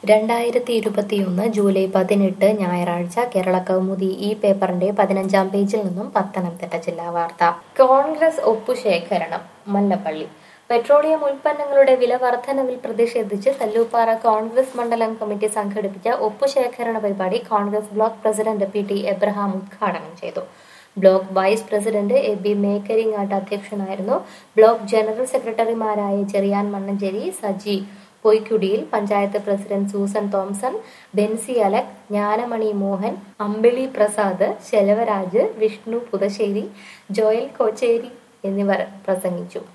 രണ്ടായിരത്തി ഇരുപത്തിയൊന്ന് ജൂലൈ പതിനെട്ട് ഞായറാഴ്ച കേരള കൗമുദി ഈ പേപ്പറിന്റെ പതിനഞ്ചാം പേജിൽ നിന്നും പത്തനംതിട്ട ജില്ലാ വാർത്ത കോൺഗ്രസ് ഒപ്പുശേഖരണം മല്ലപ്പള്ളി പെട്രോളിയം ഉൽപ്പന്നങ്ങളുടെ വില വർധനവിൽ പ്രതിഷേധിച്ച് കല്ലൂപ്പാറ കോൺഗ്രസ് മണ്ഡലം കമ്മിറ്റി സംഘടിപ്പിച്ച ഒപ്പുശേഖരണ പരിപാടി Congress block president P T Abraham ഉദ്ഘാടനം ചെയ്തു block vice president A B Mekkaringattu അധ്യക്ഷനായിരുന്നു ബ്ലോക്ക് ജനറൽ സെക്രട്ടറിമാരായ ചെറിയാൻ മണ്ണഞ്ചേരി സജി പൊയ്ക്കുടിയിൽ പഞ്ചായത്ത് പ്രസിഡന്റ് സൂസൻ തോംസൺ ബെൻസി അലക് ജ്ഞാനമണി മോഹൻ അമ്പിളി പ്രസാദ് ശെലവരാജ് വിഷ്ണു പുതശ്ശേരി ജോയൽ കോച്ചേരി എന്നിവർ പ്രസംഗിച്ചു